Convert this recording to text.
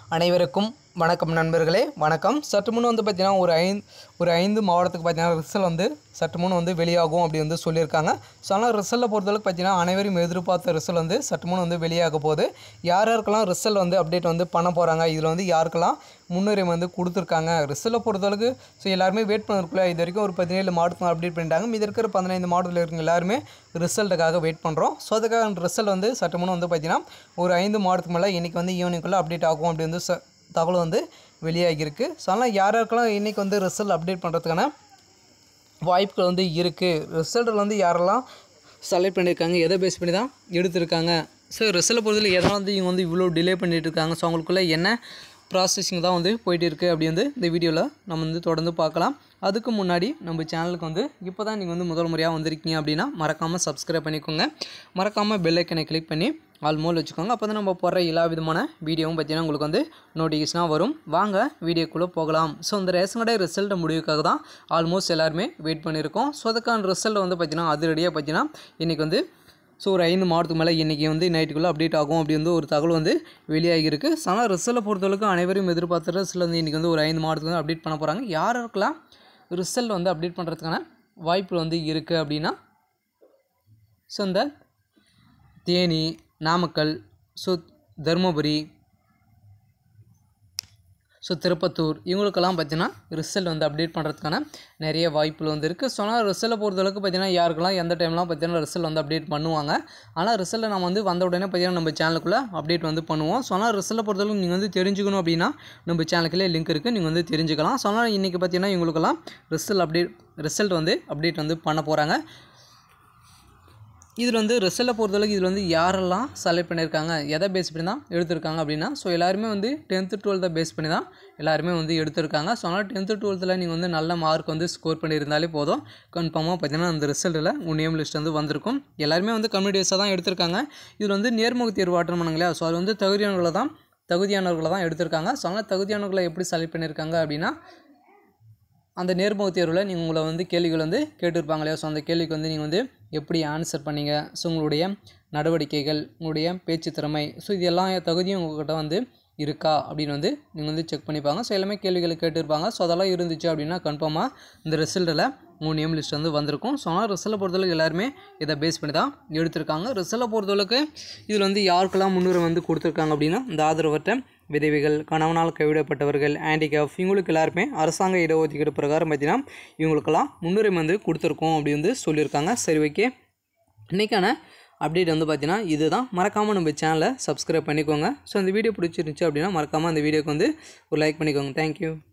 அனைவருக்கும் வணக்கம் நண்பர்களே வணக்கம் சற்று முன் வந்து பார்த்தீங்கன்னா ஒரு ஐந்து ஒரு ஐந்து மாவட்டத்துக்கு பார்த்தீங்கன்னா ரிசல்ட் வந்து சற்று முன் வந்து வெளியாகும் அப்படி வந்து சொல்லியிருக்காங்க ஸோ ஆனால் ரிசல்ட்டை பொறுத்தளவுக்கு பார்த்தீங்கன்னா அனைவரும் எதிர்பார்த்த ரிசல்ட் வந்து சற்று முன் வந்து வெளியாக போகுது யார் யாருக்கெல்லாம் ரிசல்ட் வந்து அப்டேட் வந்து பண்ண போகிறாங்க இதில் வந்து யாருக்கெல்லாம் முன்னுரிமை வந்து கொடுத்துருக்காங்க ரிசல்ட்டை பொறுத்தளவுக்கு ஸோ எல்லாருமே வெயிட் பண்ணிருக்குள்ள இது வரைக்கும் ஒரு பதினேழு மாவட்டத்தில் அப்டேட் பண்ணிட்டாங்க மீதி இருக்கிற பதினைந்து மாவட்டத்தில் இருக்கிற எல்லாருமே ரிசல்ட்டுக்காக வெயிட் பண்ணுறோம் ஸோ அதுக்காக ரிசல்ட் வந்து சற்று முன் வந்து பார்த்தீங்கன்னா ஒரு ஐந்து மாவட்டத்துக்கு மேலே இன்றைக்கி வந்து ஈவினிங்குள்ளே அப்டேட் ஆகும் அப்படி வந்து ச தகவல் வந்து வெளியாகியிருக்கு ஸோ அதனால் யார் யாருக்கெல்லாம் இன்றைக்கி வந்து ரிசல்ட் அப்டேட் பண்ணுறதுக்கான வாய்ப்புகள் வந்து இருக்குது ரிசல்ட்டில் வந்து யாரெல்லாம் செலக்ட் பண்ணியிருக்காங்க எதை பேஸ் பண்ணி தான் எடுத்திருக்காங்க ஸோ ரிசல்ட்டை பொறுத்தவரை எதனால் வந்து இவங்க வந்து இவ்வளோ டிலே பண்ணிட்டு இருக்காங்க ஸோ அவங்களுக்குள்ள என்ன ப்ராசஸிங் தான் வந்து போயிட்டு இருக்குது அப்படி வந்து இந்த வீடியோவில் நம்ம வந்து தொடர்ந்து பார்க்கலாம் அதுக்கு முன்னாடி நம்ம சேனலுக்கு வந்து இப்போ தான் நீங்கள் வந்து முதல் முறையாக வந்திருக்கீங்க அப்படின்னா மறக்காமல் சப்ஸ்கிரைப் பண்ணிக்கோங்க மறக்காமல் பெல் ஐக்கனை கிளிக் பண்ணி ஆல்மோல் வச்சுக்கோங்க அப்போ தான் நம்ம போடுற எல்லா விதமான வீடியோவும் பார்த்தீங்கன்னா உங்களுக்கு வந்து நோட்டிஃபிகேஷனாக வரும் வாங்க வீடியோக்குள்ளே போகலாம் ஸோ இந்த ரேஷன் கடை ரிசல்ட் முடிவுக்காக தான் ஆல்மோஸ்ட் எல்லாருமே வெயிட் பண்ணியிருக்கோம் ஸோ அதுக்கான ரிசல்ட் வந்து பார்த்தீங்கன்னா அதிரடியாக பார்த்தீங்கன்னா இன்றைக்கி வந்து ஸோ ஒரு ஐந்து மாதத்துக்கு மேலே இன்றைக்கி வந்து நைட்டுக்குள்ளே அப்டேட் ஆகும் அப்படி வந்து ஒரு தகவல் வந்து வெளியாகியிருக்கு ஸோ ஆனால் ரிசல்ட்டை பொறுத்தளவுக்கு அனைவரும் எதிர்பார்த்த ரிசல்ட் வந்து இன்றைக்கி வந்து ஒரு ஐந்து மாதத்துக்கு வந்து அப்டேட் பண்ண போகிறாங்க யாருக்கெல்லாம் ரிசல்ட் வந்து அப்டேட் பண்ணுறதுக்கான வாய்ப்பு வந்து இருக்குது அப்படின்னா ஸோ இந்த தேனி நாமக்கல் ஸோ தருமபுரி ஸோ திருப்பத்தூர் இவங்களுக்கெல்லாம் பார்த்தீங்கன்னா ரிசல்ட் வந்து அப்டேட் பண்ணுறதுக்கான நிறைய வாய்ப்புகள் வந்து இருக்குது ஸோ ஆனால் ரிசல்ட்டை பொறுத்தளவுக்கு பார்த்தீங்கன்னா யாருக்கெல்லாம் எந்த டைம்லாம் பார்த்தீங்கன்னா ரிசல்ட் வந்து அப்டேட் பண்ணுவாங்க ஆனால் ரிசல்ட்டை நம்ம வந்து வந்த உடனே பார்த்தீங்கன்னா நம்ம சேனலுக்குள்ளே அப்டேட் வந்து பண்ணுவோம் ஸோ ஆனால் ரிசல்ட்டை பொறுத்தளவுக்கு நீங்கள் வந்து தெரிஞ்சுக்கணும் அப்படின்னா நம்ம சேனலுக்குள்ளே லிங்க் இருக்குது நீங்கள் வந்து தெரிஞ்சுக்கலாம் ஸோ ஆனால் இன்றைக்கி பார்த்தீங்கன்னா இவங்களுக்கெல்லாம் ரிசல்ட் அப்டேட் ரிசல்ட் வந்து அப்டேட் வந்து பண்ண போகிறாங்க இதில் வந்து ரிசல்ட்டை பொறுத்தளவுக்கு இதில் வந்து யாரெல்லாம் செலக்ட் பண்ணியிருக்காங்க எதை பேஸ் பண்ணி தான் எடுத்திருக்காங்க அப்படின்னா ஸோ எல்லாருமே வந்து டென்த்து டுவெல்த்தை பேஸ் பண்ணி தான் எல்லாருமே வந்து எடுத்திருக்காங்க ஸோ அதனால் டென்த்து டுவெல்த்தில் நீங்கள் வந்து நல்ல மார்க் வந்து ஸ்கோர் பண்ணியிருந்தாலே போதும் கன்ஃபார்மாக பார்த்தீங்கன்னா அந்த ரிசல்ட்டில் உன் நேம் லிஸ்ட் வந்து வந்திருக்கும் எல்லாருமே வந்து கம்யூனிட்டிஸாக தான் எடுத்திருக்காங்க இதில் வந்து நேர்முக தேர்வு ஆட்டம் பண்ணாங்க இல்லையா ஸோ அது வந்து தகுதியானவர்களை தான் தகுதியானவர்களை தான் எடுத்திருக்காங்க ஸோ அதனால் தகுதியானவர்களை எப்படி செலக்ட் பண்ணியிருக்காங்க அப்படின்னா அந்த நேர்முக தேர்வில் நீங்கள் உங்களை வந்து கேள்விகள் வந்து கேட்டிருப்பாங்க இல்லையா ஸோ அந்த கேள்விக்கு வந்து நீங்கள் வந்து எப்படி ஆன்சர் பண்ணீங்க ஸோ உங்களுடைய நடவடிக்கைகள் உங்களுடைய பேச்சு திறமை ஸோ இது எல்லா தகுதியும் உங்கள்கிட்ட வந்து இருக்கா அப்படின்னு வந்து நீங்கள் வந்து செக் பண்ணிப்பாங்க ஸோ எல்லாமே கேள்விகளை கேட்டிருப்பாங்க ஸோ அதெல்லாம் இருந்துச்சு அப்படின்னா கன்ஃபார்மாக இந்த ரிசல்ட்டில் மூணு நேம் லிஸ்ட் வந்து வந்திருக்கும் ஸோ ஆனால் ரிசல்ட்டை பொறுத்தளவுக்கு எல்லாருமே இதை பேஸ் பண்ணி தான் எடுத்திருக்காங்க ரிசல்ட்டை பொறுத்தளவுக்கு இதில் வந்து யாருக்கெல்லாம் முன்னுரிமை வந்து கொடுத்துருக்காங்க அப்படின்னா இந்த ஆதரவற்ற விதவைகள் கணவனால் கைவிடப்பட்டவர்கள் ஹேண்டிகேப் இவங்களுக்கு எல்லாருமே அரசாங்க இடஒதுக்கீடு பிரகாரம் பார்த்தீங்கன்னா இவங்களுக்கெல்லாம் முன்னுரிமை வந்து கொடுத்துருக்கோம் அப்படி வந்து சொல்லியிருக்காங்க சரி ஓகே இன்றைக்கான அப்டேட் வந்து பார்த்தீங்கன்னா இதுதான் மறக்காமல் நம்ம சேனலை சப்ஸ்கிரைப் பண்ணிக்கோங்க ஸோ அந்த வீடியோ பிடிச்சிருந்துச்சு அப்படின்னா மறக்காமல் அந்த வீடியோக்கு வந்து ஒரு லைக் பண்ணிக்கோங்க தேங்க்யூ